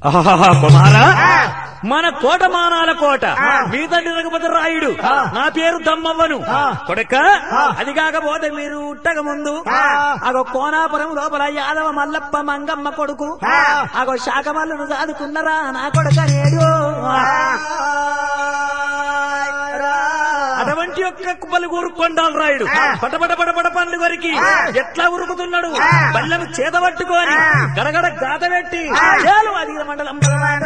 ఆహాహా, కుమారా మన కోట మానాల కోట మీ తండ్రి రఘుపతి రాయుడు నా పేరు దమ్మవ్వను కొడక అది కాకపోతే మీరు ఉట్టక ముందు అగో కోనాపురం లోపల యాదవ మల్లప్ప మంగమ్మ కొడుకు అగో శాఖమల్లును సాదుకున్నరా నా కొడుక నేడు అటువంటి యొక్క పలుగురు కొండాలు రాయుడు పటపట పటపట పండ్లు కొరికి ఎట్లా ఉరుకుతున్నాడు బల్లెము చేత పట్టుకొని గడగడ గాత పెట్టి చాలు అది మండలం భగవాను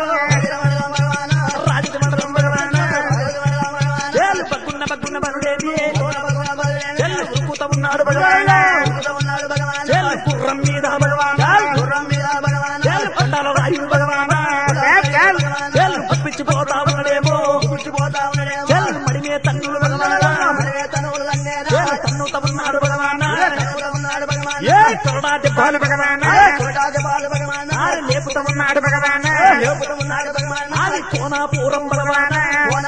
రాజుల మండలం భగవాను చాలు పక్కున్న పక్కున్న పనుడేది చెల్లు ఉరుకుత ఉన్నాడు భగవాను చెల్లు గుర్రం మీద భగవాను చెల్లు పండాల రాయుడు భగవాను చెల్లు పప్పించిపోతా ఉన్నాడేమో చెల్లు మడిమే తన్నులు భగవాను చెల్లు తన్నుత ఉన్నాడు భగవాను ఏ తొరడా దెబ్బలు భగవాను ఆరు లేపుత ఉన్నాడు భగవాను ఆది కోనాపూరం భగవాను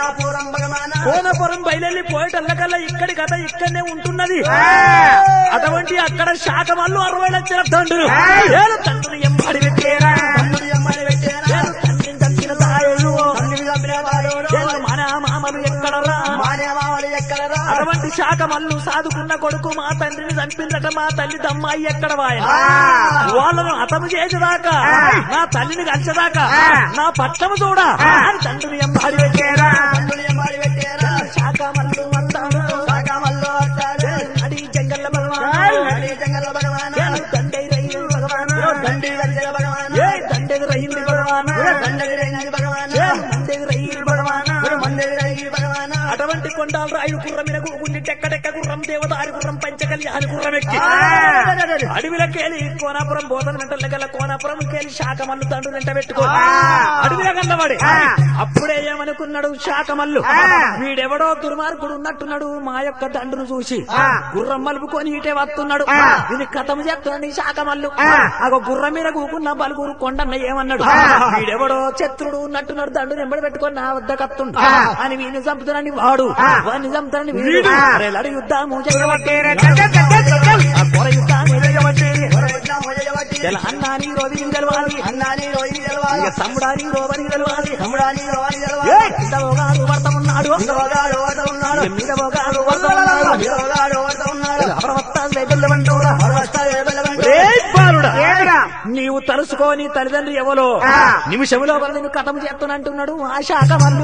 కోనపురం బయలుదేరి పోయేటల్లకల్లా ఇక్కడి కథ ఇక్కడనే ఉంటున్నది అటువంటి అక్కడ శాఖమల్లు అరవై లక్షల తండ్రులు ఏడు తండ్రులు ఎంబడి పెట్టేరా ఏడు తండ్రిని చంపిన తాయుడు ఏడు మన మామలు ఎక్కడరా అటువంటి శాఖమల్లు సాదుకున్న కొడుకు మా తండ్రిని చంపిందట మా తల్లి దమ్మాయి ఎక్కడ వాయ వాళ్ళను అతము చేసేదాకా నా తల్లిని కలిసేదాకా నా పట్టము చూడా అని తండ్రిని ఎంబాడి పెట్టేరా శాఖమల్లు అంటాడు అడి జంగల్ల భగవాన్ ఏడు దండై రైలు భగవాన్ ఏ దండెది రైలు భగవాన్ ఏ దండెది రైలు భగవాన్ అటువంటి కొండాలు రాయుడు గుర్రం మీద గుండి టెక్కటెక్క గుర్రం దేవదారి గుర్రం పంచకల్యాని గుర్రం ఎక్కి అడవిలకెళ్ళి కోనాపురం బోధన వెంటల గల కోనాపురం కేలి శాఖమల్లు దండు వెంట పెట్టుకో అడవిలో కన్నవాడి అప్పుడే ఏమనుకున్నాడు శాఖమల్లు వీడెవడో దుర్మార్గుడు ఉన్నట్టున్నాడు మా యొక్క దండును చూసి గుర్రం మలుపుకొని ఇటే వస్తున్నాడు ఇది కథం చేస్తున్నాడు ఈ శాఖమల్లు అగో గుర్రం మీద కూకున్న బలుగురు కొండన్న ఏమన్నాడు వీడెవడో శత్రుడు ఉన్నట్టున్నాడు దండు వెంబడి పెట్టుకొని నా వద్ద కత్తుండు అని వీని చంపుతానని వాడు వాడిని చంపుతానని వీడు అరే లడు యుద్ధము చేయబట్టేరే ఆ కొర యుద్ధాన్ని చేయబట్టేరే ఇలా అన్నాని రోది తెలవాలి ఇక తమ్ముడాని రోవని తెలవాలి ఏ, కింద ఒకడు వర్తమున్నాడు ఇక మీద ఒకడు వర్తమున్నాడు అప్రవత్తాలు వెదల్లవంటూరా. ఏయ్ బాలుడా. నీవు తలుసుకోని తల్లిదండ్రులు ఎవలో నిమిషంలో వాళ్ళు నేను కథం చేస్తానంటున్నాడు ఆ శాఖ మల్లు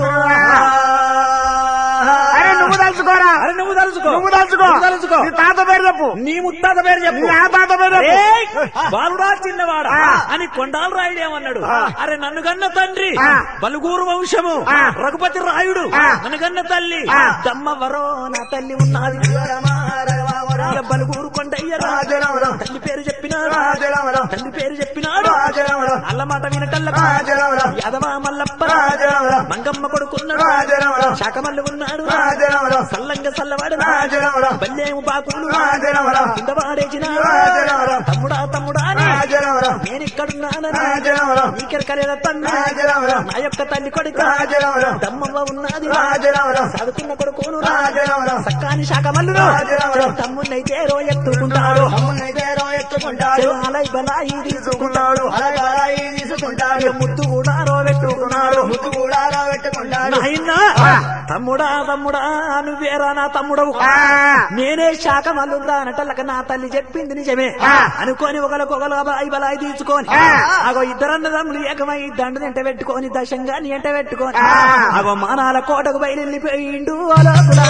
అరే నువ్వు తలుచుకోరా అరే నువ్వు తలుసుకో నువ్వు తలుచుకో నువ్వు తలుచుకో నీ తాత పేరు చెప్పు నీ ముత్తాత పేరు చెప్పు నా తాత పేరు చెప్పు ఏయ్! బాలుడా చిన్నవాడా అని కొండాల రాయుడు ఏమన్నాడు అరే నన్ను కన్న తండ్రి బలుగూరు వంశము రఘుపతి రాయుడు నన్ను కన్న తల్లి దమ్మవరో నా తల్లి ఉన్నది ఇక బలుగూరు కొండయ్య రాజు తల్లి పేరు చెప్పినాడు తల్లి పేరు చెప్పినాడు అల్ల మాట వినటల్ల యాదవ మల్లప్ప మంగమ్మ కొడుకున్నాడు శాకమల్లు ఉన్నాడు సల్లంగ సల్లవాడు బల్లేము బాకులు కింద పాడేసినాడు తమ్ముడా తమ్ముడా అని నేనిక్కడున్నానని నీకెరకలేద తండ్రి నా యొక్క తల్లి కొడుక దమ్మవ్వ ఉన్నది చదువుకున్న కొడుకును సక్కాని శాఖమల్లును తమ్మున్నైతే రో ఎత్తుకుంటాడు చెలాలై బలాయి తీసుకుంటాడు ఇక ముత్తు కూడా రో పెట్టుకున్నాడు నాయనా తమ్ముడా తమ్ముడా నువ్వేరా నా తమ్ముడవు నేనే శాఖ మల్లురా అనటల్లక నా తల్లి చెప్పింది నిజమే అనుకోని ఒకరికొకరు అబాయి బలాయి తీసుకొని అగో ఇద్దరన్నదమ్ములు ఏకమై దండు ఎంట పెట్టుకొని దశంగా నీ ఎంట పెట్టుకొని అగో మానాల కోటకు బయలుపోయిండు అలోకులా.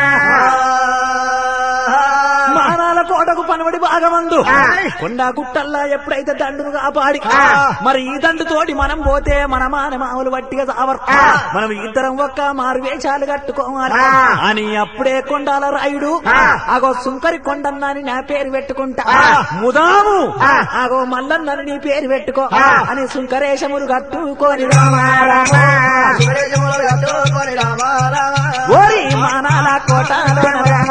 మానాల కోటకు పనబడి భాగమందు కొండా గుట్టల్లా ఎప్పుడైతే దండును కాపాడి మరి ఈ దండు తోటి మనం పోతే మన మాన మామూలు వట్టిగా సావర్ మనం ఇద్దరం ఒక్క మారు వేషాలు కట్టుకోవాలి అని అప్పుడే కొండాల రాయుడు అగో సుంకరి కొండన్న అని నా పేరు పెట్టుకుంటా ముదాము అగో మల్లన్నని నీ పేరు పెట్టుకో అని సుంకరేశములు కట్టుకోని ఓరి మానాల కోటలో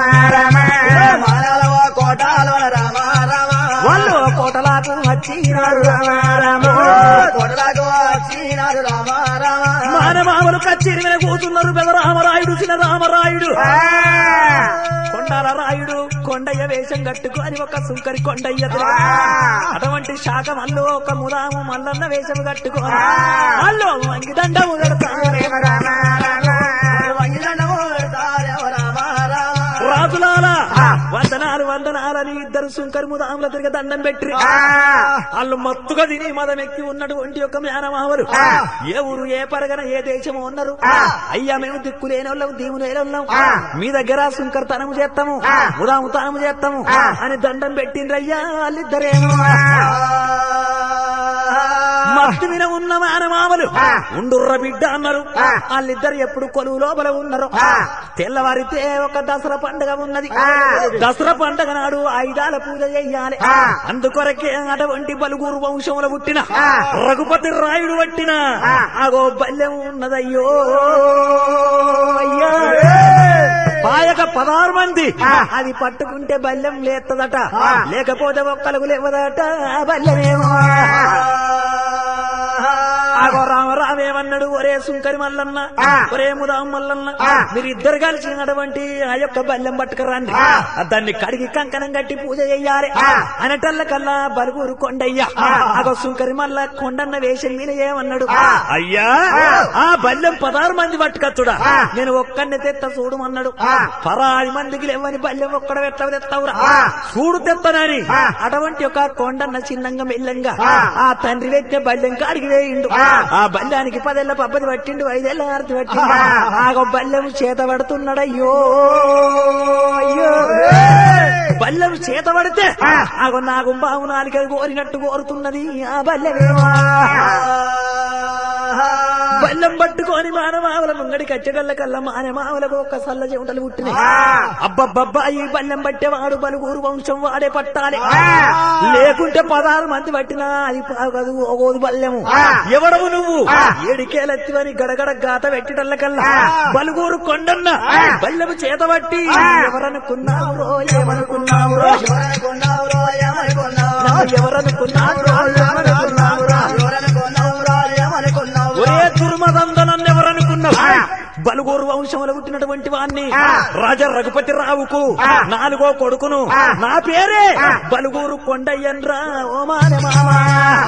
వాళ్ళు కోటలాకు వచ్చినారు మానమామ మానవులు కచ్చేరి మీద కూతున్నారు పెద రామరాయుడు చిన్న రామరాయుడు కొండాల రాయుడు కొండయ్య వేషం కట్టుకొని ఒక సుంకరి కొండయ్య అటువంటి శాఖ మల్లు ఒక ముదాము మల్లన్న వేషం కట్టుకొని మల్లు వంగి దండము కడతారే వంగిదండము పెడతారేమో రామ రామ. రాజులాల వందనాలు వందనాలని ఇద్దరు సుంకరి ముదాముల తిరిగి దండం పెట్టి వాళ్ళు మత్తుగా తిని మదం ఎక్కి ఉన్నటువంటి ఒక మేనమావలు ఏ ఊరు ఏ పరగన ఏ దేశము ఉన్నారు అయ్యా మేము దిక్కు లేని వాళ్ళం దీవు లేని వాళ్ళం మీ దగ్గర సుంకర్ తనము చేస్తాము ముదాము తనము చేస్తాము అని దండం పెట్టిండ్రయ్యా వాళ్ళిద్దరేమో మత్తు మీద ఉన్న మేనమామలు ఉండుర్ర బిడ్డ అన్నారు వాళ్ళిద్దరు ఎప్పుడు కొలువు లోపల ఉన్నారు తెల్లవారితే ఒక దసరా పండుగ ఉన్నది దసరా పండుగ నాడు ఆయుధాల పూజ చెయ్యాలి అందుకొరకే అటువంటి పలుగురు వంశంలో పుట్టిన రఘుపతి రాయుడు పట్టిన అగో బల్యం ఉన్నదయ్యో అయ్యా పాయక పదహారు మంది అది పట్టుకుంటే బల్యం లేత్తదట లేకపోతే ఒక్కలకు లేవదట ఆ బల్యమేమో ఆగో రామ రామేమన్నాడు ఒరే సుంకరి మల్లన్న ఒరే ముదాం మల్లన్న మీరిద్దరు కలిసినటువంటి ఆ యొక్క బల్లెం పట్టుకురండి దాన్ని కడిగి కంకణం కట్టి పూజ చెయ్యాలి అనటల్ల కల్లా బలుగురు కొండయ్య ఆగో సుంకరి మల్ల కొండన్న వేషం మీద ఏమన్నాడు అయ్యా ఆ బల్లెం పదహారు మంది పట్టుకచ్చుడా నేను ఒక్కడిని తెత్త చూడమన్నాడు పరాది మందికి లేవని బల్లెం ఒక్కడ ఎట్లా తెత్తవురా చూడు తెత్తనని అటువంటి ఒక కొండన్న చిన్నంగా మెల్లంగా ఆ తండ్రి వెచ్చే బల్లెం కాడికి వేయిండు ఆ బల్లానికి పదేళ్ల పబ్బది పట్టిండు ఐదేళ్ల ఆరతి పట్టిండు ఆ బల్లెం చేత పడుతున్నాడయ్యో అయ్యో బల్లెం చేత పడితే ఆగో నాకు బావు నాలుక కోరినట్టు కోరుతున్నది ఆ బల్లెమేమో బల్లెం పట్టుకొని మానమావుల ముంగడి కచ్చగల్ల కల్ల మానమావులకు ఒక సల్ల చెమటలు పుట్టినాయి అబ్బబ్బబ్బా ఈ బల్లెం పట్టేవాడు బలుగురు వంశం వాడే పట్టాలి లేకుంటే పదహారు మంది పట్టినా అది కాదు ఓగోదు బల్లెము ఎవడవు నువ్వు ఏడికేలెత్తివని గడగడ గాత పెట్టటల్ల కల్లా బలుగురు కొండన్న బల్లెము చేత పట్టి ఎవరనుకున్నావు రో ఏమనుకున్నావు రో ఎవరనుకున్నావురో, ఏమనుకున్నావు? ఎవరనుకున్నావు రో ఏమనుకున్నావు రో ఎవరనుకున్నావురా, ఏమనుకున్నావు? ఒరే దుర్మదందనన్ను ఎవరనుకున్నావు బలుగోరు వంశంలో పుట్టినటువంటి వాణ్ణి రాజా రఘుపతి రావుకు నాలుగో కొడుకును నా పేరే బలుగూరు కొండయ్యన్రా ఓ మానే మామా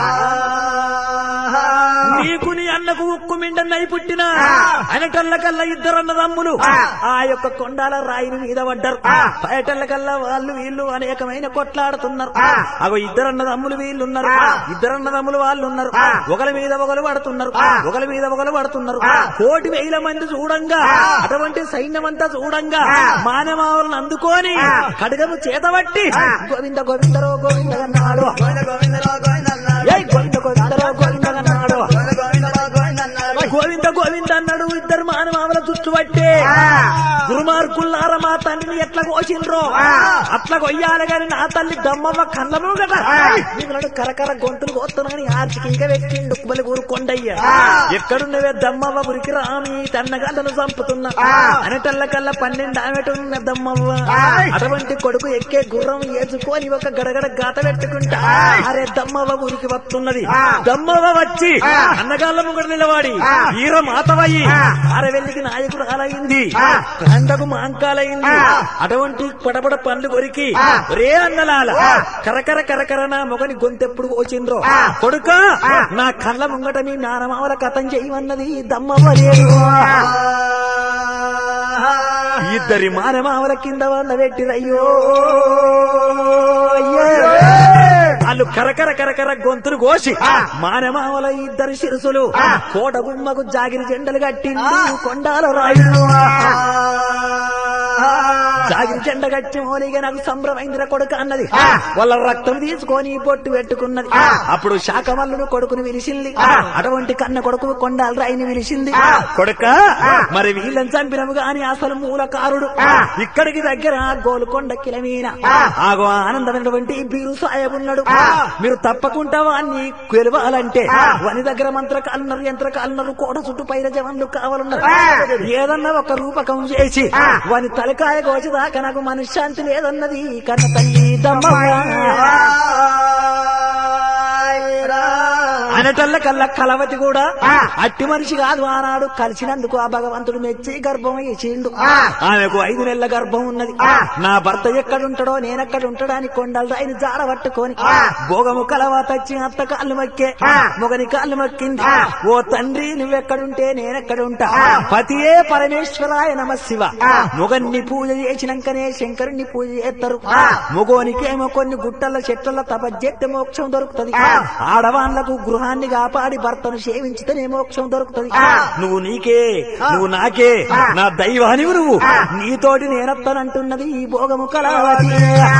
నీకు నీ అన్నకు ఉక్కు మిండన్నై పుట్టిన అనటల్ల కల్లా ఇద్దరు అన్నదమ్ములు ఆ యొక్క కొండాల రాయిని మీద పడ్డారు బయటల్ల కల్లా వాళ్ళు వీళ్ళు అనేకమైన కొట్లాడుతున్నారు అగో ఇద్దరు అన్నదమ్ములు వీళ్ళు ఉన్నారు ఇద్దరు అన్నదమ్ములు వాళ్ళు ఉన్నారు ఒకరి మీద ఒకరు పడుతున్నారు ఒకరి మీద ఒకరు పడుతున్నారు కోటి వేల మంది చూడంగా అటువంటి సైన్యమంతా చూడంగా మానవాళ్ళని అందుకొని కడగము చేతబట్టి గోవింద గోవిందరో గోవింద అన్నాడు గోవింద గోవిందరో గోవిందన్నాడు. ఏయ్ గోవింద గోవిందరో గోవింద అన్నాడు గోవింద గోవిందరో గోవిందన్నాడు. గోవింద గోవింద అన్నాడు ఇద్దరు మానవాళ్ళ చుట్టూ పట్టే దుర్మార్గుల్లార మా తండ్రిని ఎట్లా కోసిండ్రో అట్లా కొయ్యాలి గాని నా తల్లి దమ్మమ్మ కళ్ళము కదా నీకు కరకర గొంతులు కోస్తున్నాని ఆర్చికీగా పెట్టిండు బలి ఊరుకొండయ్య ఎక్కడున్నవే దమ్మవ్వ ఉరికి రామి తన్నగాళ్ళను చంపుతున్నా అనటల్ల కల్లా పన్నెండు ఆమెట ఉన్న దమ్మవ్వ అటువంటి కొడుకు ఎక్కే గుర్రం ఏచుకొని ఒక గడగడ గాత పెట్టుకుంటా అరే దమ్మవ్వ ఉరికి వస్తున్నది దమ్మవ్వ వచ్చి అన్నగాళ్ళ ముంగడు నిలవాడి ఈర మాతవయ్యి అరవెల్లికి నాయకుడు అలయింది కండకు మాంకాలయింది అటువంటి పడబడ పండ్లు కొరికి రే అన్నలాల కరకర కరకర నా మొగని గొంతెప్పుడు కోచిండ్రో కొడుక నా కళ్ళ ముంగట మీ నానమావల కథం చేయమన్నది దమ్మవ్వ లేదు ఇద్దరి మానమావల కింద వంద పెట్టిరయ్యో అయ్యో. వాళ్ళు కరకర కరకర గొంతులు కోసి మానమావల ఇద్దరు శిరసులు కోట గుమ్మకు జాగిరి జెండలు కట్టింది కొండాల రాయుడు జాగిరి జెండ కట్టి మోలిగా నాకు సంభ్రమైందిర కొడుకు అన్నది వాళ్ళ రక్తం తీసుకొని పొట్టు పెట్టుకున్నది అప్పుడు శాఖమల్లును కొడుకుని విలిసింది అటువంటి కన్న కొడుకు కొండాల రాయిని విలిసింది కొడుక మరి వీళ్ళని చంపినవు గాని అసలు మూలకారుడు ఇక్కడికి దగ్గర గోలుకొండ కిలమీన ఆగో ఆనందమైనటువంటి బీరు సాయబున్నాడు మీరు తప్పకుండా వాన్ని గెలవాలంటే వని దగ్గర మంత్రకాలున్నారు యంత్రకాలున్నారు కోట చుట్టూ పైన జవన్లు కావాలన్నారు ఏదన్నా ఒక రూపకం చేసి వాని తలకాయ కోసేదాకా నాకు మనశ్శాంతి లేదన్నది కన్న తల్లి దమ్మవ్వ అనటల్ల కల్లా కలవతి కూడా అట్టి మనిషి కాదు ఆనాడు కలిసినందుకు ఆ భగవంతుడు మెచ్చి గర్భం ఇచ్చిండు ఆమెకు ఐదు నెలల గర్భం ఉన్నది నా భర్త ఎక్కడుంటాడో నేనెక్కడ ఉంటాడని కొండలు ఆయన జార పట్టుకొని భోగము కలవతచ్చి అత్త కాళ్ళు మొక్కే మొగని కాళ్ళు మొక్కింది ఓ తండ్రి నువ్వెక్కడుంటే నేనెక్కడుంటా పతియే పరమేశ్వరాయ నమ శివ మొగన్ని పూజ చేసినాకనే శంకరుణ్ణి పూజ చేస్తారు మొగోనికేమో కొన్ని గుట్టల చెట్ల తపజ్జెత్తే మోక్షం దొరుకుతది ఆడవాళ్లకు గృహాన్ని కాపాడి భర్తను సేవించితేనే మోక్షం దొరుకుతది నువ్వు నీకే నువ్వు నాకే నా దైవానివి నువ్వు నీతోటి నేనత్తనంటున్నది ఈ భోగము కలవతి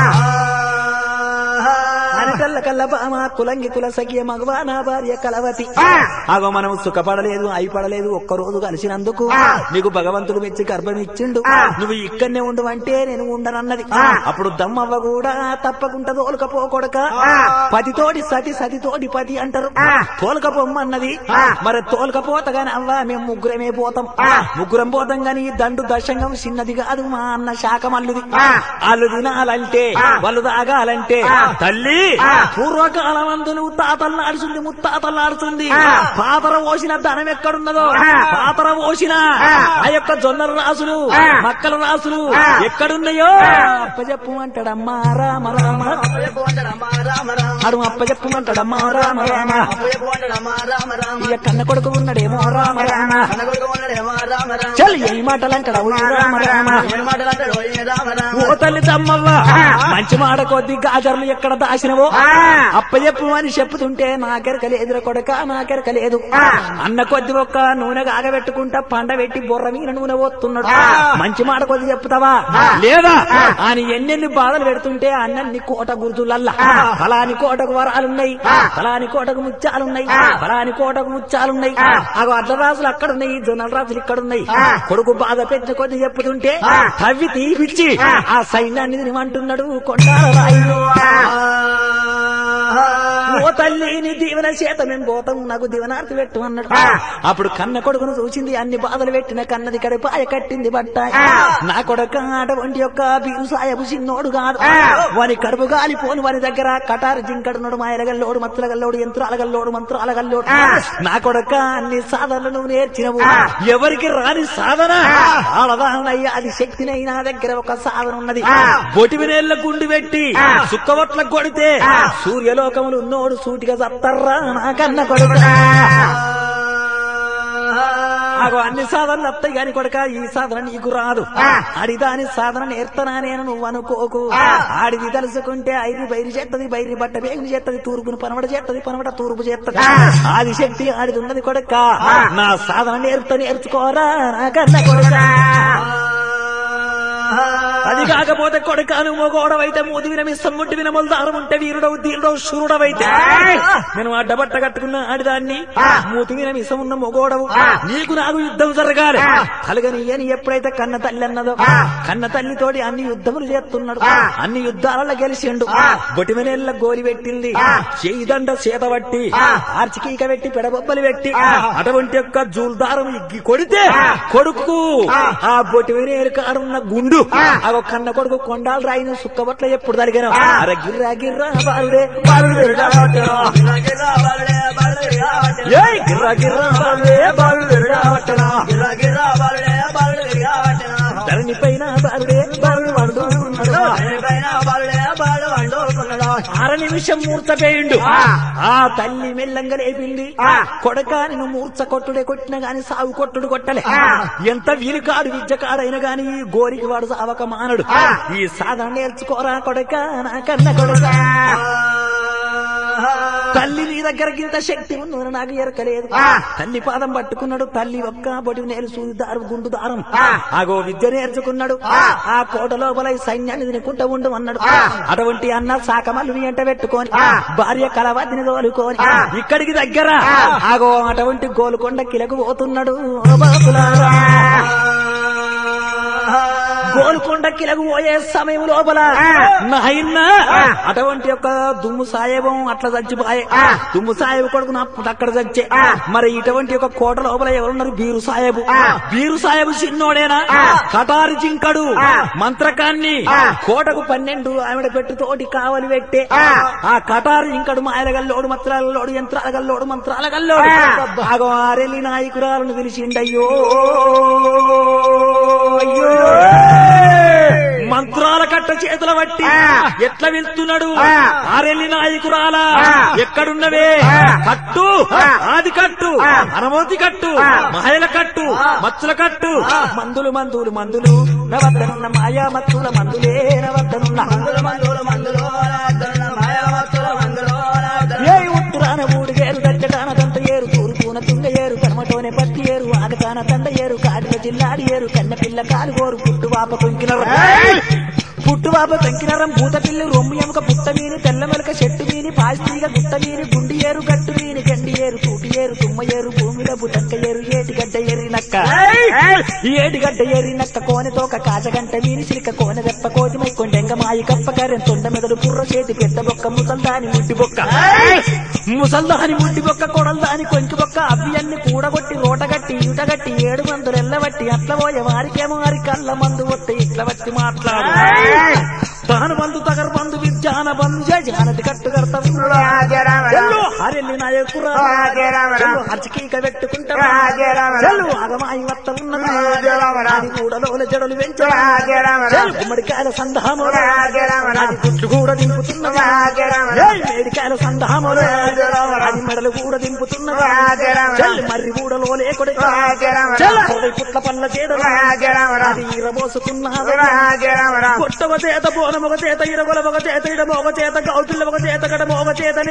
అనకల్ల కల్ల బామ కులంగి కుల సఖియ మగవా నా భార్య కలవతి అగో మనం సుఖపడలేదు అయిపడలేదు ఒక్క రోజు కలిసినందుకు నీకు భగవంతుడు మెచ్చి గర్భం ఇచ్చిండు నువ్వు ఇక్కడనే ఉండు అంటే నేను ఉండనన్నది అప్పుడు దమ్మవ్వ కూడా తప్పకుండా తోలుకపోకొడక పతితోటి సతి సతితోటి పతి అంటారు తోలుకపోమ్మన్నది మరి తోలుకపోత గాని అవ్వ మేము ముగ్గురమే పోతాం ముగ్గురం పోతాం గాని ఈ దండు దశంగం చిన్నది కాదు మా అన్న శాఖ మల్లుది వాళ్ళు తినాలంటే వాళ్ళు తాగాలంటే తల్లి పూర్వకాలం అందు నువ్వు తాతలు నాడుతుంది ముత్తాతలు నాడుతుంది పాతర పోసిన ధనం ఎక్కడున్నదో పాతర పోసిన ఆ యొక్క జొన్నల రాసులు మక్కల రాసులు ఎక్కడున్నాయో అప్పచెప్పు అంటాడమ్మా రామ రామ అడు అప్పచెప్పమంటాడమ్మా రామ రామ ఇక కన్న కొడుకు ఉన్నాడేమో రామ రామ చల్ ఏ మాటలు అంటాడు రామ రామ ఓ తల్లి తమ్మవ్వ మంచి మాట కొద్ది గాజర్లు ఎక్కడ దాసినవో అప్పచెప్పు అని చెప్పుతుంటే నాకెరక లేదురా కొడక నాకెరక లేదు అన్న కొద్ది ఒక్క నూనె కాగబెట్టుకుంటా పండ పెట్టి బుర్ర మీద నూనె పోతున్నాడు మంచి మాట కొద్ది చెప్తావా లేదా అని ఎన్నెన్ని బాధలు పెడుతుంటే అన్నన్ని కోట గుర్తులల్లా ఫలాని కోటకు వరాలున్నాయి ఫలాని కోటకు ముత్యాలున్నాయి ఫలాని కోటకు ముత్యాలున్నాయి అగో అడ్ల రాజులు అక్కడున్నాయి జొన్నల రాజులు ఇక్కడున్నాయి కొడుకు బాధ పెట్టిన కొద్ది చెప్పుతుంటే తవ్వి తీపిచ్చి ఆ సైన్యాన్ని తినమంటున్నాడు కొండాల రాయుడు ఓ తల్లి నీ దీవెన చేత మేము పోతాం నాకు దీవనార్తి పెట్టు అన్నాడు అప్పుడు కన్న కొడుకును చూసింది అన్ని బాధలు పెట్టిన కన్నది కడిపాయ కట్టింది బట్ట నా కొడక అటువంటి యొక్క బీరు సాయపు చిన్నోడు కాదు వాని కడుపు గాలిపోను వాని దగ్గర కటారు జింకడున్నాడు మాయలగల్లోడు మత్తులగల్లోడు యంత్రాలగల్లోడు మంత్రాలగల్లోడు నా కొడక అన్ని సాధనలు నువ్వు నేర్చినవు ఎవరికి రాని సాధన ఆడదానయ్యా అది శక్తినై నా దగ్గర ఒక సాధన ఉన్నది బొటిమినేళ్ల గుండు పెట్టి సుక్కవట్ల కొడితే సూర్యలోకములు ఉన్నోడు సూటిగా సత్తర్రా నా కన్న కొడుకురా అగో అన్ని సాధనలు వస్తాయి గాని కొడక ఈ సాధన నీకు రాదు ఆడిదాని సాధన నేర్తనా నేను నువ్వు అనుకోకు ఆడిది తలుసుకుంటే ఐది బైరి చేత్తది బైరి బట్ట బేగులు చేత్తది తూర్పును పనవడ చేత్తది పనవడ తూర్పు చేత్తది ఆది శక్తి ఆడిది ఉన్నది కొడక నా సాధన నేర్త నేర్చుకోరా నా కన్న కొడక అది కాకపోతే కొడుకాను మగోడవైతే మూతి విన మిస్సం ముట్టి విన మొలదారం ఉంటే వీరుడవు ధీరుడవు శూరుడవైతే నేను అడ్డబట్ట కట్టుకున్న ఆడిదాన్ని మూతి విన మిస్సం ఉన్న మొగోడవు నీకు నాకు యుద్ధం జరగాలి కలగని అని ఎప్పుడైతే కన్న తల్లి అన్నదో కన్న తల్లితోటి అన్ని యుద్ధములు చేస్తున్నాడు అన్ని యుద్ధాలలో గెలిచిండు బొటిమనేళ్ళ గోరి పెట్టింది చేయిదండ చేత పట్టి ఆర్చికీక పెట్టి పెడబొబ్బలు పెట్టి అటువంటి యొక్క జూల్దారం ఇగ్గి కొడితే కొడుకు ఆ బొటిమనేరు కాడున్న గుండు అగో కన్న కొడుకు కొండాలు రాయిన సుక్కబట్ల ఎప్పుడు తలిగాను అరే గిర్రా గిర్రా బాలుడే బాలుడే రావట్రా. ఏయ్ గిర్రా గిర్రా బాలుడే బాలుడే రావట్రా. ధరణి పైన బాలుడే బాలుడు వండుకున్నాడు అర నిమిషం మూర్త పేయిండు ఆ తల్లి మెల్లంగా లేపింది కొడక నేను మూర్చ కొట్టుడే కొట్టిన గాని సాగు కొట్టుడు కొట్టలే ఎంత వీలు కాడు విద్య కాడైనా గాని ఈ గోరికి వాడు సావక మానడు ఈ సాధన నేర్చుకోరా కొడక నా కన్న కొడక తల్లి నీ దగ్గర గింత శక్తి ఉన్నదని నాకు ఎరకలేదు తల్లి పాదం పట్టుకున్నాడు తల్లి ఒక్క బొడి నేలు సూది దారు గుండు దారం ఆగో విద్య నేర్చుకున్నాడు ఆ కోట లోపల ఈ సైన్యాన్ని తినుకుంటూ ఉండు అన్నాడు అటువంటి అన్న సాకమల్లుని ఎంట పెట్టుకొని భార్య కలవతిని తోలుకొని ఇక్కడికి దగ్గర ఆగో అటువంటి గోలుకొండ కిలకు పోతున్నాడు ఓ బాపులారా. గోల్కొండ కిలకు పోయే సమయం లోపల నాయన్న అటువంటి యొక్క దుమ్ము సాయేబం అట్లా చచ్చిపోయే దుమ్ము సాయేబు కొడుకు నా అక్కడ చచ్చే మరి ఇటువంటి యొక్క కోట లోపల ఎవరున్నారు బీరు సాయేబు బీరు సాయేబు చిన్నోడేనా కటారి జింకడు మంత్రకాన్ని కోటకు పన్నెండు ఆవిడ పెట్టు తోటి కావలి పెట్టే ఆ కటారి ఇంకడు మాయల గల్లోడు మంత్రాల గల్లోడు యంత్రాల గల్లోడు మంత్రాల గల్లోడు భాగం ఆరెల్లి నాయకురాలను పిలిచిండయ్యో అయ్యో మంత్రాల కట్ట చేతుల బట్టి ఎట్లా వెళ్తున్నాడు ఆరెల్లి నాయకురాలా ఎక్కడున్నవే కట్టు ఆది కట్టు అనమోతి కట్టు మాయల కట్టు మచ్చుల కట్టు మందులు మందులు మందులు నవద్దనున్న మాయా మత్తుల మందులే నవద్దనున్న మందుల మందుల మందులో రాజన్న మాయావత్తుల మందులో రాజన్న ఏ ఉత్తరాన మూడుగేరు దచ్చటాన దంత ఏరు తూర్పున తుంగ ఏరు కర్మటోనే పత్తి ఏరు ఆగతాన తండ ఏరు కాడిల జిల్లాడి ఏరు కన్న పిల్ల కాలు గోరు పుట్టువాప కొంకినరం పుట్టువాప పెంకినరం భూత పిల్లి రొమ్ము ఎముక పుట్ట మీని తెల్ల మెలక చెట్టు మీని పాస్తిగ గుట్ట మీని గుండి ఏరు గట్టు మీని గండి ఏరు తూటి ఏరు తుమ్మ ఏరు భూమిలో బుటంక ఏరు ఏటిగడ్డ ఎరినక్క ఏటిగడ్డ ఎరినక్క కోనె తోక కాచగంట మీని చిలిక కోనె రెప్ప కోతిమై కొండెంగ మాయి కప్ప కరెం తొండ మెదడు పుర్ర చేతి పెద్ద బొక్క ముసల్దాని ముడ్డి బొక్క ముసల్దాని ముడ్డి బొక్క కొడల్దాని కొంకి బొక్క అవి అన్ని కూడగొట్టి రోటగట్టి ఈటగట్టి ఏడు మందులు ఎల్లబట్టి అట్ల పోయే వారికేమో వారి కళ్ళ మందు వస్తే ఇట్ల వచ్చి మాట్లాడు తాను బంధు తగరు బంధు విద్యాన బంధు జానటి కట్టు కడతాం చెల్లు హరెల్లి నాయకురా చెల్లు హర్చికీక పెట్టుకుంటా చెల్లు అగమాయి వత్త ఉన్నది అది కూడలో జడలు పెంచరా చెల్లు గుమ్మడికాయల సంధాములు అది గుట్లు కూడా దింపుతున్నది ఏయ్ మేడికాయల సంధాములు అది మెడలు కూడా దింపుతున్నది చెల్లు మర్రి కూడలో లేకొడి చెల్లు అరవై పుట్ల పళ్ళ చేయడం అది ఇరబోసుకున్నది కొట్టవ చేత బోనం ఒక చేత ఇరగొల ఒక చేత ఇడమ ఒక చేత గౌతుల ఒక చేత గడమ ఒక చేతనే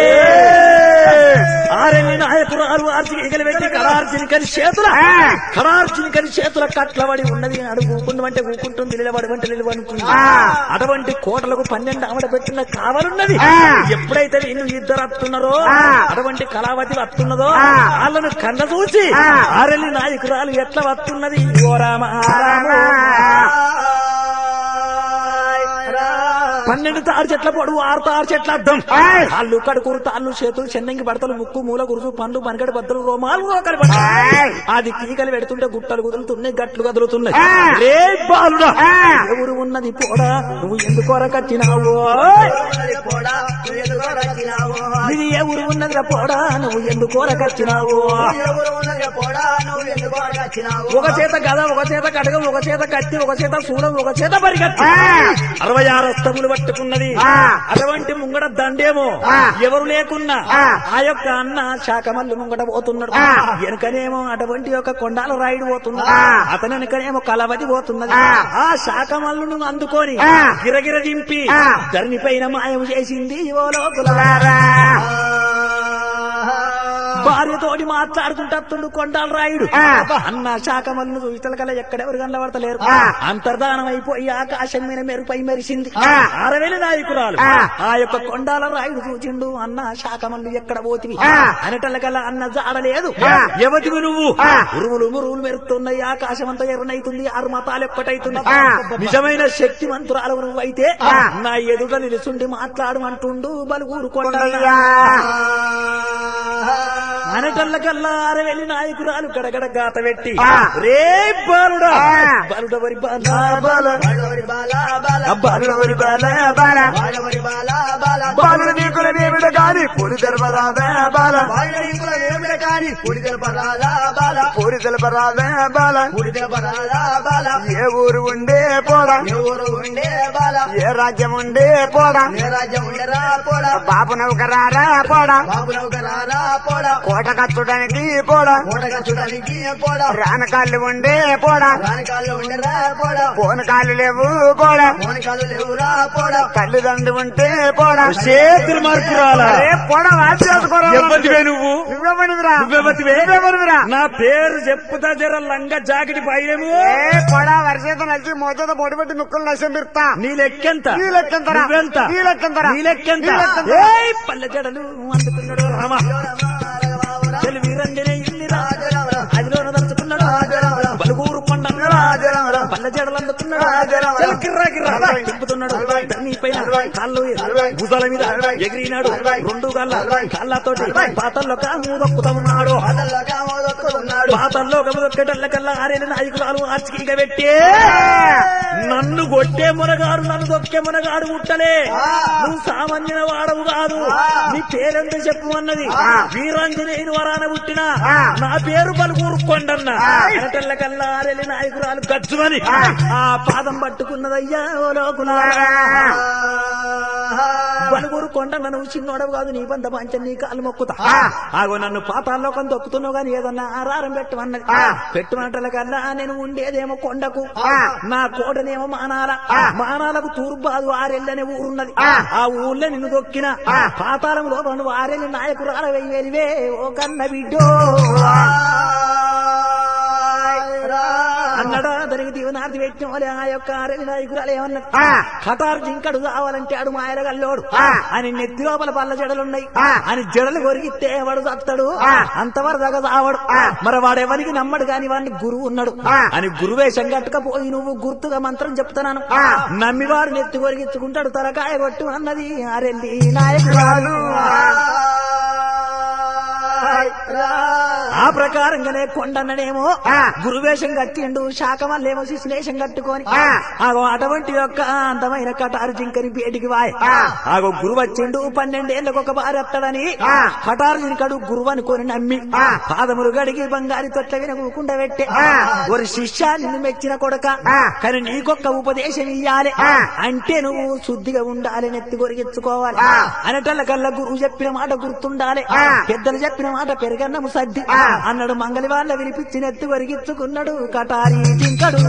ఆరెల్లి నాయకురాలు ఆర్చికలు పెట్టి కరార్చిని కని చేతుల కరార్చిని కని చేతుల కట్లబడి ఉన్నది అడుగుకుండా అంటే ఊకుంటుంది నిలబడి వంట నిలబడుతుంది అటువంటి కోటలకు పన్నెండు ఆవిడ పెట్టిన కావాలన్నది ఎప్పుడైతే వీళ్ళు ఇద్దరు వస్తున్నారో అటువంటి కళావతి వస్తున్నదో వాళ్ళను కన్న చూసి ఆరెల్లి నాయకురాలు ఎట్లా వస్తున్నది ఓ రామ రామ పన్నెండు తారు చెట్ల పొడవు ఆరు తారు చెట్ల అద్దం కాళ్ళు కడుకురు తాళ్ళు చేతులు చెన్నంగి బడతలు ముక్కు మూల గురుసు పండ్లు మనగడి బద్దలు రోమాలు రోకలు పడ్డాయి. అది కీకలు పెడుతుంటే గుట్టలు కుదులుతున్నాయి గట్లు కదులుతున్నాయి రే బాలుడా ఎవరు ఉన్నది పోడా నువ్వు ఎందుకు కొరకచ్చినావు పోడా నువ్వు ఎందుకో రచినావు ఇది ఎవరు ఉన్నదిరా పోడా నువ్వు ఎందుకు కొరకచ్చినావు ఎవరు ఉన్నది పోడా నువ్వు ఎందుకో రచినావు ఒక చేత గద ఒక చేత కటకం ఒక చేత కత్తి ఒక చేత శూలం ఒక చేత పరిగెత్తి అరవై ఆరు స్తములు పట్టుకున్నది అటువంటి ముంగడ దండేమో ఎవరు లేకున్నా ఆ యొక్క అన్న శాఖమల్లు ముంగట పోతున్నాడు వెనకనేమో అటువంటి యొక్క కొండాల రాయుడు పోతున్నాడు అతని వెనకనేమో కలవది పోతున్నది ఆ శాఖమల్లును అందుకొని గిరగిర దింపి ధరణి పైన మాయం చేసింది ఓ లోపల భార్యతోటి మాట్లాడుకుంటుండు కొండాల రాయుడు అన్న శాఖమల్ని చూసిన కల ఎక్కడెవరు కనబడతలేరు అంతర్ధానం అయిపోయి ఆకాశం మీద మెరుపై మెరిసింది అరవేల నాయకురాలు ఆ యొక్క కొండాల రాయుడు చూచిండు అన్న శాఖమల్లు ఎక్కడ పోతివి అనటల కల అన్న జాడలేదు ఎవతివి నువ్వు ఉరుములు మురువులు మెరుతున్నాయి ఆకాశం అంతా ఎర్రనైతుంది ఆరు మతాలు ఎప్పటైతుంది నిజమైన శక్తి మంత్రాలు నువ్వైతే నా ఎదుట నిలుచుండి మాట్లాడమంటుండు బలుగురు కొండయ్యా అనటల్లకల్లా అరవెల్లి నాయకురాలు గడగడ గాత పెట్టి రే బాలుడా బాలుడవరి బాల బాల బాలవరి బాలా బాలా బాలుడవరి బాల బాల బాలవరి బాలా బాలా బాలుడు నీకుల దేవుడు గాని పూరి తెలపరాదే బాల బాలుడి కుల వేమిడ కాని పుడి తెలపరాలా బాలా పూరి తెలపరాదే బాల పుడి తెలపరాలా బాలా ఏ ఊరు ఉండే పోడా ఎవరు ఉండే బాలా ఏ రాజ్యం ఉండే పోడా ఏ రాజ్యం ఉండరా పోడా బాబు నౌకరారా పోడా బాబు నౌకరారా పోడా కోట కచ్చడానికి పోడా కోటగా చూడడానికి పోడా రానకాళ్ళు ఉండే పోడా రానికాళ్ళు ఉండరా పోడా పోనకాళ్ళు లేవు పోడా మోనికాలు లేవురా పోడా తల్లిదండ్రి ఉంటే పోడా చేతులు మార్పురాలా అరే పోడా వాసి చేసుకోరా ఎవరివే నువ్వు నువ్వెవరివిరా నువ్వెవతివే? నువ్వెవరివిరా నా పేరు చెప్పుతా జర లంగ జాకెట్ పైరేము ఏ పోడా వరిసేత నచ్చి మోచేత పొడి పెట్టి ముక్కలు నష్టం పెడతా నీ లెక్కెంత నీ లెక్కెంతరా? నువ్వెంత నీ లెక్కెంతరా? నీ లెక్కెంత నీ లెక్కెంత? ఏయ్ పల్లె జడలు అందుకున్నాడు రామ చెలి వీరంజనే ఇల్లిరా అదిలోన దలుచుకున్నాడు బలుగూరు కొండ పల్లె జడలు అందుకున్నాడు చల్ కిర్రా కిర్రా తిప్పుతున్నాడు నీ పైన కాళ్ళు భుజాల మీద ఎగిరినాడు రెండు కాళ్ళ కాళ్ళతోటి పాతల్లో కాము దొక్కుతా ఉన్నాడు పాతల్లో గమదొక్కటల్ల కల్లా ఆరేళ్ళ నాయకురాలు ఆర్చికీగా పెట్టి నన్ను కొట్టే మునగాడు నన్ను దొక్కే మునగాడు ముట్టలే నువ్వు సామాన్య వాడవు కాదు నీ పేరెంత చెప్పమన్నది వీరాంజనేయుని వరాన పుట్టిన నా పేరు పలుకూరు కొండన్న అనటల్ల కల్లా ఆరేళ్ళ నాయకురాలు గచ్చుమని ఆ పాదం పట్టుకున్నదయ్యా ఓ లోకులారా బలుగురు కొండ నువ్వు చిన్నోడవు కాదు నీ బంద పంచ నీ కాలు మొక్కుతా ఆగో నన్ను పాతాల్లోకం దొక్కుతున్నావు గాని ఏదన్నా ఆరారం పెట్టమన్నది పెట్టమంటల కల్లా నేను ఉండేదేమో కొండకు నా కోటనేమో మానాల మానాలకు తూర్బాదు ఆరెళ్ళనే ఊరున్నది ఆ ఊళ్ళో నిన్ను దొక్కిన పాతాళంలో రెండు ఆరెళ్ళ నాయకురాల వెయ్యి వెలివే ఓ కన్న బిడ్డో అన్నడా దానికి దీవనార్థి పెట్టిన వాళ్ళే ఆ యొక్క ఆరెళ్ళ నాయకురాలు ఏమన్నది ఖతార్ జింకడు కావాలంటే ఆడు మాయల గల్లోడు అని నెత్తి లోపల పళ్ళ జడలున్నాయి అని జడలు కొరిగితే వాడు చస్తాడు అంతవరకు దాకా చావడు మరి వాడెవరికి నమ్మడు కాని వాడిని గురువు ఉన్నాడు అని గురువేషం కట్టుకపోయి నువ్వు గుర్తుగా మంత్రం చెప్తున్నాను నమ్మి వాడు నెత్తి కొరిగించుకుంటాడు తలకాయ కొట్టు అన్నది ఆరెల్లి నాయకురాలు ఆ ప్రకారంగానే కొండన్ననేమో గురువేషం కట్టిండు శాఖమల్లేమో శిశులేషం కట్టుకొని ఆగో అటువంటి యొక్క అందమైన కటారు జింకని పేటికి వాయ్ ఆగో గురువు వచ్చిండు పన్నెండేళ్లకు ఒక బారి వస్తాడని కటారు జింకడు గురువు అనుకొని నమ్మి పాదములు గడిగి బంగారి తొట్ల వినకుండా పెట్టే ఒక శిష్య నిన్ను మెచ్చిన కొడక కానీ నీకొక్క ఉపదేశం ఇయ్యాలి అంటే నువ్వు శుద్ధిగా ఉండాలి నెత్తి కొరిగించుకోవాలి అనటల్ల కల్లా గురువు చెప్పిన మాట గుర్తుండాలి పెద్దలు చెప్పిన మాట పెరగన్నము సర్ది అన్నాడు మంగళి వాళ్ళ వినిపించి నెత్తి కొరిగించుకున్నాడు కటారి జింకడు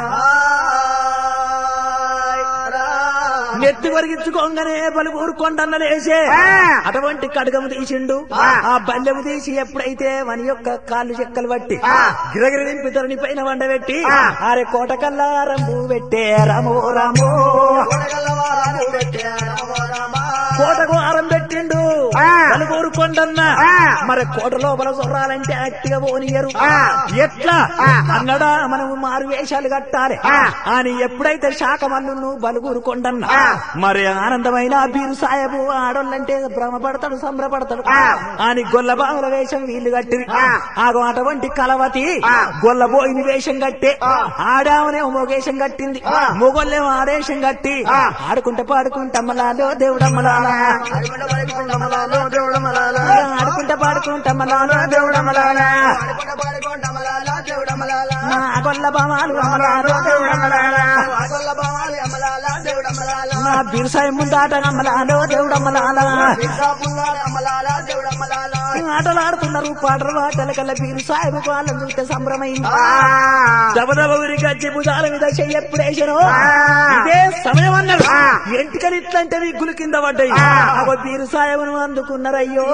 నెత్తి కొరిగించుకోగానే పలువురు కొండన్న లేచే అటువంటి కడగము తీసిండు ఆ బల్లెము తీసి ఎప్పుడైతే మన యొక్క కాళ్ళు చెక్కలు పట్టి గిరగిరి నింపి తరుని పైన వండబెట్టి ఆరే కోట కల్లా రంబు పెట్టే రామో రామో కోటకు ఆరం పెట్టిండు పలువురు కొండన్న మరి కోట లోపల చొర్రాలంటే అట్టిగా పోనీయరు ఎట్లా అన్నడా మనము మారు వేషాలు కట్టాలి అని ఎప్పుడైతే శాఖ మల్లు బలుగురు కొండన్న మరి ఆనందమైన బీరు సాయబు ఆడోళ్ళంటే భ్రమపడతాడు సంబరపడతాడు అని గొల్లబాముల వేషం వీళ్ళు కట్టిరి ఆగో అటువంటి కలవతి గొల్లబోయిని వేషం కట్టే ఆడామనే మొగేషం కట్టింది మొగోళ్ళేమో ఆడేషం కట్టి ఆడుకుంటే పాడుకుంటమ్మలాలో దేవుడమ్మలాలా ఆడుకుంటే పాడుకుంటమ్మలాలో దేవుడమ్మలాలా నా గొల్ల బామాలు అమ్మలాలో దేవుడమ్మలాలా నా బిరుసాయి ముందాట అమ్మలాలో దేవుడమ్మలాలా ఆటలాడుతున్నారు పాటలు పాటల కల్లా బీరు సాహెబ్ వాళ్ళని చూస్తే సంభ్రమైంది దబదబ ఊరికి వచ్చి భుజాల మీద చెయ్యి ఎప్పుడేసాను ఇదే సమయం అన్నారు ఎంటికలు ఇట్లంటే విగ్గులు కింద పడ్డాయి అగో బీరు సాహెబ్ను అందుకున్నారయ్యో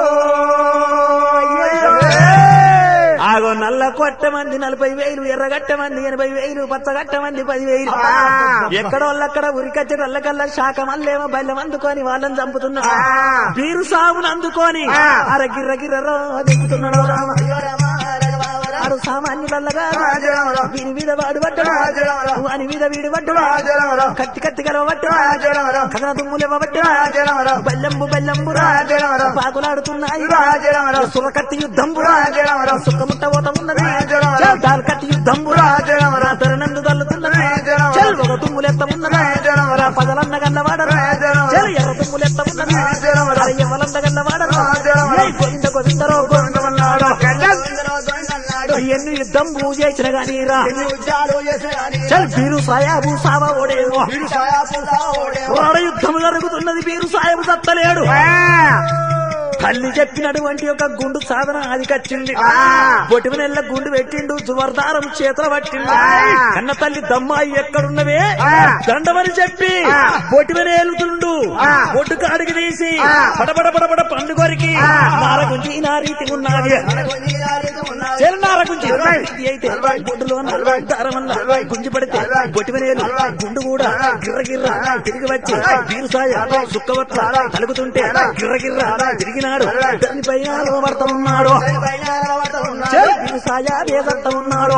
ఆగో నల్ల కొట్ట మంది నలభై వేలు ఎర్రగట్ట మంది ఎనభై వేలు పచ్చగట్ట మంది పది వేలు ఎక్కడ వాళ్ళక్కడ ఉరికచ్చే వాళ్ళకల్లా శాఖ మల్లేమో బల్లెం అందుకొని వాళ్ళని చంపుతున్నా బీరు సాగును అందుకొని అర గిర్ర గిర్రో దిగుతున్నాడు రామ ఆడు సామాన్యులల్లగా వీరి మీద వాడు పడ్డాడు వాని మీద వీడు పడ్డాడు కత్తి కత్తి కలవబట్టాడు కథన దుమ్ములు ఇవ్వబట్టాడు బెల్లంబు బెల్లంబు పాకులాడుతున్నాయి సురకత్తి యుద్ధంబు సుఖముట్ట పోత ఉన్నది దాల్ కత్తి యుద్ధంబు తరునందు తల్లుతున్నది చల్ ఒక తుమ్ములెత్త ఉన్నది పదలన్న గల్లవాడరు చల్ ఎర్ర తుమ్ములెత్త ఉన్నది ఎవలంద గల్లవాడరు గోవింద గోవిందరో గోవిందమన్నాడు ఎన్ని యుద్ధం పూజ చేసిన గానీ రా చల్ బీరు సాయాబు సావా ఓడేమో వాడ యుద్ధం జరుగుతున్నది బీరు సాయబు తత్తలేడు తల్లి చెప్పినటువంటి ఒక గుండు సాధన అది కచ్చింది బొటిమ నెల్ల గుండు పెట్టిండు జువర్దారం చేతుల పట్టిండు కన్న తల్లి దమ్మాయి ఎక్కడున్నవే దండమని చెప్పి బొటిమ నేలుతుండు బొట్టు కాడికి తీసి పడబడ పడబడ పండు కొరికి నారగుంజి నా రీతి ఉన్నది చెల్లినార గుంజి ఇది అయితే బొడ్డులో దారమల్ల గుంజి పడితే బొట్టిమనేలు గుండు కూడా గిర్ర గిర్ర తిరిగి వచ్చి వీరుసాయ సుక్కవట్ల తలుగుతుంటే గిర్ర గిర్ర తిరిగినాడు దానిపైన లోబడతా ఉన్నాడు వీరుసాయ వేదత్త ఉన్నాడు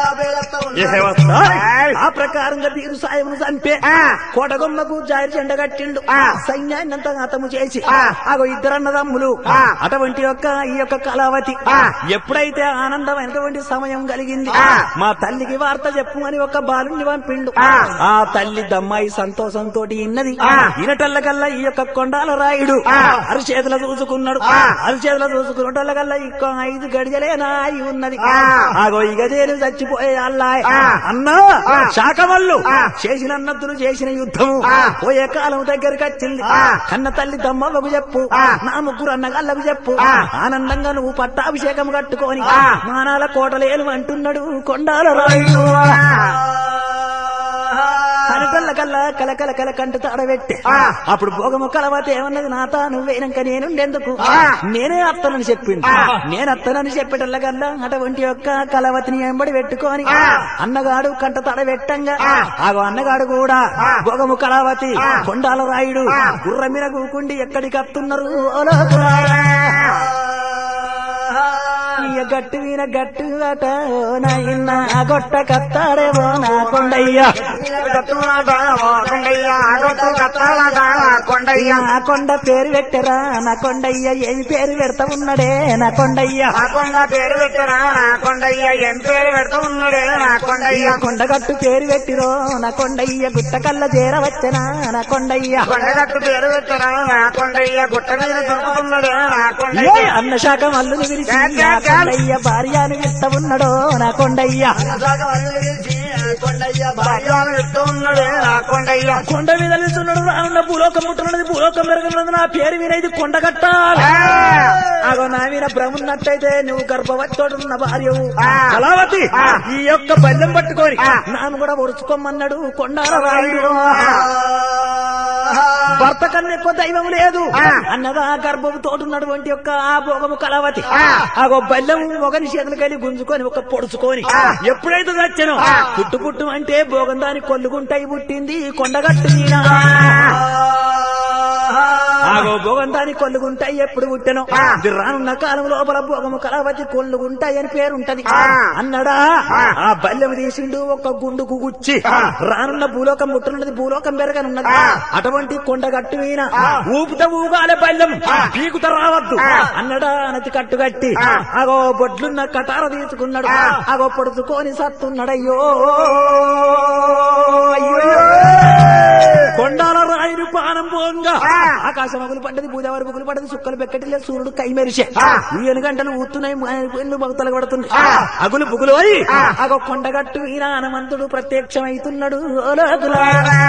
ఆ ప్రకారంగా వీరు సాయమును చంపే కోటగొమ్మకు జారి చెండ కట్టిండు సైన్యాన్ని అంతా హతము చేసి ఆగో ఇద్దరు అన్నదమ్ములు అటువంటి యొక్క ఈ యొక్క కళావతి ఎప్పుడైతే ఆనందమైనటువంటి సమయం కలిగింది మా తల్లికి వార్త చెప్పుమని ఒక బాలుని పంపిండు ఆ తల్లి దమ్మాయి సంతోషంతో ఇన్నది ఇనటల్లకల్లా ఈ యొక్క కొండాల రాయుడు అరిచేతుల చూసుకున్నాడు అరిచేతుల చూసుకున్నటల్లకల్లా ఇక ఐదు గడియలేనా అయి ఉన్నది ఆగో ఇగదేను చచ్చిపోయే అల్లాయ్ అన్నా శాఖవల్లు చేసిన అన్నద్దులు చేసిన యుద్ధము పోయే కాలం దగ్గరికి వచ్చింది కన్న తల్లి దమ్మవ్వకు చెప్పు నా ముగ్గురు అన్నగాళ్ళకు చెప్పు ఆనందంగా నువ్వు పట్టాభిషేకం కట్టుకొని మానాల కోటలేలు అంటున్నాడు కొండాల రాయుడు కనకల్ల కల్లా కలకల కల కంటు తాడబెట్టి అప్పుడు భోగము కలవతే ఏమన్నది నా తాను వేయనంక నేనుండేందుకు నేనే అత్తనని చెప్పింది నేను అత్తనని చెప్పేటల్లకల్లా అటువంటి యొక్క కలవతిని ఎంబడి పెట్టుకొని అన్నగాడు కంట తడబెట్టంగా ఆగో అన్నగాడు కూడా భోగము కళావతి కొండాల రాయుడు గుర్ర మీద కూకుండి ఎక్కడికి అత్తున్నారు ఇక గట్టు వీన గట్టు అట ఓ నాయన్న ఆ గొట్ట కత్తాడేమో నా కొండయ్య కొండయ్య నా కొండ పేరు పెట్టరా నా కొండయ్య ఏమి పేరు పెడతా ఉన్నడే నా కొండయ్య నా కొండ పేరు పెట్టరా నా కొండయ్య ఏం పేరు పెడతా ఉన్నాడే నా కొండయ్య కొండగట్టు పేరు పెట్టిరో నా కొండయ్య గుట్ట కల్ల చేరవచ్చనా నా కొండయ్య కొండగట్టు పేరు పెట్టరా నా కొండయ్య గుట్ట మీద దొరుకుతున్నాడే నా ఏ కొండయ్య అన్న శాఖ మల్లుని విరిచి నా కొండయ్య భార్యను ఇస్త ఉన్నడో నా కొండయ్య భార్యను ఎత్తు ఉన్నాడే నా కొండయ్య కొండ మీద నిల్చున్నాడు రానున్న భూలోకం ముట్టున్నది భూలోకం మెరుగున్నది నా పేరు మీద ఇది కొండగట్ట అగో నా మీద భ్రమున్నట్టయితే నువ్వు గర్భవతితోడున్న భార్యవు కళావతి ఈ యొక్క బల్లెం పట్టుకొని నాను కూడా ఒడుచుకోమన్నాడు కొండాల రాయుడు భర్త కన్నా ఎక్కువ దైవం లేదు అన్నదా గర్భము తోడున్నటువంటి యొక్క ఆ భోగము కళావతి ఆగో బల్లెము ఒకని చేతులకెళ్ళి గుంజుకొని ఒక పొడుచుకొని ఎప్పుడైతే వచ్చానో పుట్టు పుట్టు అంటే భోగం దాని కొల్లుగుంటాయి పుట్టింది కొండగట్టు నీనా ఆగో భోగం దాని కొల్లుగుంటాయి ఎప్పుడు పుట్టెనో ఇది రానున్న కాలం లోపల భోగము కళావతి కొల్లుగుంటాయి అని పేరుంటది అన్నడా ఆ బల్లెము తీసిండు ఒక గుండుకు గుచ్చి రానున్న భూలోకం ముట్టున్నది భూలోకం పెరగనున్నది అటువంటి కొండగట్టు మీద ఊపుత ఊగాలే బల్లెం పీకుత రావద్దు అన్నడా అనతి కట్టుగట్టి ఆగో బొడ్లున్న కటార తీసుకున్నాడు ఆగో పొడుచుకొని సత్తున్నాడయ్యో అయ్యో కొండాల రాయుడు పానం పోంగా ఆకాశం అగులు పడ్డది భూదేవారి బుగులు పడ్డది సుక్కలు బెక్కటిలే సూర్యుడు కై మెరిసే ఈయన గంటలు ఊతున్నాయి ఎన్ను భక్తులు పడుతున్నాయి అగులు బుగులు అయి ఆగో కొండగట్టు ఈయన హనుమంతుడు ప్రత్యక్షమైతున్నాడు ఓ లోకులారా.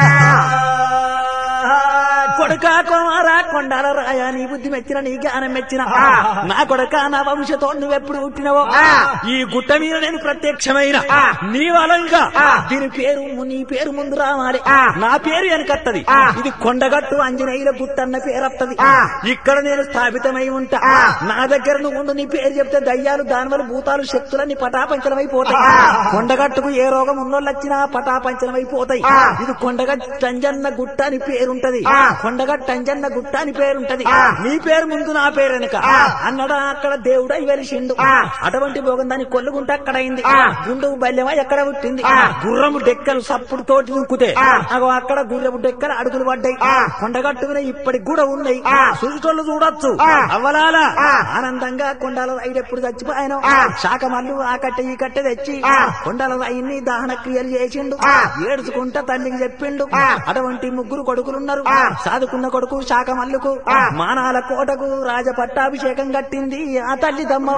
కొడుక కుమారా కొండాల రాయ నీ బుద్ధి మెచ్చిన నీ జ్ఞానం మెచ్చిన నా కొడుక నా వంశతో నువ్వెప్పుడు పుట్టినవో ఈ గుట్ట మీద నేను ప్రత్యక్షమైన నీ వలంగా దీని పేరు నీ పేరు ముందు రావాలి నా పేరు వెనకత్తది ఇది కొండగట్టు ఆంజనేయుల గుట్ట అన్న పేరు వత్తది ఇక్కడ నేను స్థాపితమై ఉంటా నా దగ్గర నువ్వు ఉండు నీ పేరు చెప్తే దయ్యాలు దానివల్ల భూతాలు శక్తులన్నీ పటాపంచలమైపోతాయి కొండగట్టుకు ఏ రోగం ఉన్నోళ్ళు వచ్చినా పటాపంచలమైపోతాయి ఇది కొండగట్టు అంజన్న గుట్ట అని పేరుంటది కొండగట్టు అంజన్న గుట్ట అని పేరుంటది నీ పేరు ముందు నా పేరు వెనక అన్నడా అక్కడ దేవుడై వెలిసిండు అటువంటి భోగం దాని కొల్లుగుంట అక్కడ అయింది గుండు బల్యమా ఎక్కడ పుట్టింది గుర్రము డెక్కలు సప్పుడు తోటి దుంకుతే అగో అక్కడ గుర్రము డెక్కలు అడుగులు పడ్డాయి కొండగట్టు మీద ఇప్పటికి కూడా ఉన్నాయి చూసేటోళ్ళు చూడొచ్చు అవ్వలాల ఆనందంగా కొండల రైడ్ ఎప్పుడు చచ్చిపోయాను శాఖమల్లు ఆ కట్టె ఈ కట్టె తెచ్చి కొండల రైన్ని దహన క్రియలు చేసిండు ఏడుచుకుంటా తల్లికి చెప్పిండు అటువంటి ముగ్గురు కొడుకులున్నారు సాదుకున్న కొడుకు శాఖమల్లుకు మానాల కోటకు రాజ పట్టాభిషేకం కట్టింది ఆ తల్లి దమ్మ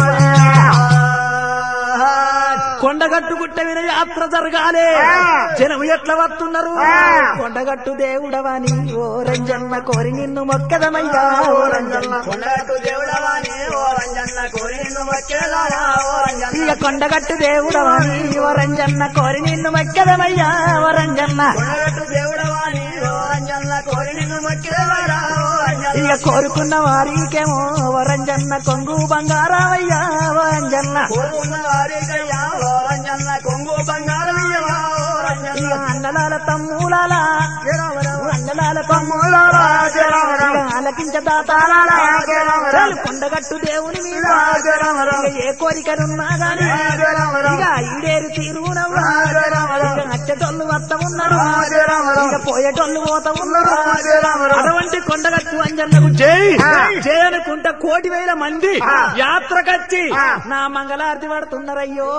కొండగట్టు గుట్ట మీద యాత్ర జరగాలి జనం ఎట్లా వస్తున్నారు కొండగట్టు దేవుడవని ఓ రంజన్న కోరి నిన్ను మొక్కదమయ్యా ఓ రంజన్న కొండగట్టు దేవుడవాని ఓ రంజన్న కోరి నిన్ను వచ్చేలారా ఓ రంజన్న ఇక కొండగట్టు దేవుడవని ఓ రంజన్న కోరి నిన్ను మొక్కదమయ్యా ఓ రంజన్న కొండగట్టు దేవుడవాని ఓ రంజన్న కోరి నిన్ను వచ్చేలారా ఓ రంజన్న ఇక కోరుకున్న వారికేమో ఓ రంజన్న కొంగు బంగారావయ్యా ఓ రంజన్న ఉన్న వారికయ్యా ఓ రంజన్న కొంగు బంగారం ఇయ్యవా ఓ రంజన్న ఇక అన్నలాల తమ్ములాల అన్నలాల తమ్ములారా, జయ రామ రామ. ఇక ఆలకించ దాతాల జయ రామ రామ. చాలు కొండగట్టు దేవుని మీద జయ రామ రామ. ఇక ఏ కోరికనున్నా గాని జయ రామ రామ. ఇక ఈడేరు తీరునవ్వా జయ రామ రామ. ఇక అచ్చటోళ్ళు వస్త ఉన్నారు జయ రామ రామ. ఇక పోయేటోళ్ళు పోత ఉన్నారు జయ రామ రామ. అటువంటి కొండగట్టు అంజన్నకు జై ఆ. జై అనుకుంటా కోటి వేల మంది ఆ. యాత్రకచ్చి ఆ. నా మంగళారతి పడుతున్నారయ్యో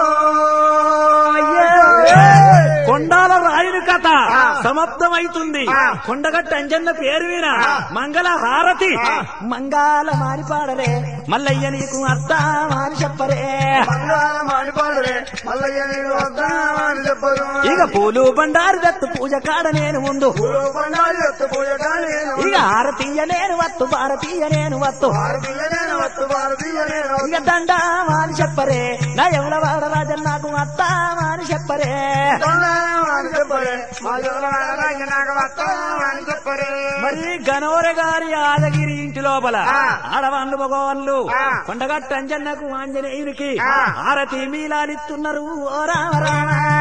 ఏయ్. కొండాల రాయుని కథ ఆ. సమాప్తమైతుంది ఆ. కొండగట్టు అంజన్న పేరు విన మంగళ హారతి మంగాల మారి పాడరే మల్లయ్య నీకు అత్త మారి చెప్పరే బంగారం ఆడిపాడురే మల్లయ్య నీకు వద్దామని చెప్పరు ఇక పూలు బండారు దత్తు పూజ కాడ నేను ముందు పూలు బండాలు ఎత్తు పూజగా నేను ఇక హారతీయ నేను వత్తు భారతీయ నేను వత్తు భారతీయ నేను వత్తు భారతీయ నేను ఇక దండ మాని చెప్పరే నా ఎవడ వాడ రాజన్ నాకు అత్త మాని చెప్పరే అని చెప్పరే మా జోలవాడరాజు నాకు వస్తామని చెప్పరే మరి గనోరె గారి యాదగిరి ఇంటి లోపల ఆ. ఆడవాళ్ళు మగవాళ్ళు ఆ. కొండగట్టు అంజన్నకు ఆంజనేయునికి ఆ. హారతి మీలాలిస్తున్నారు ఓ రామ రామ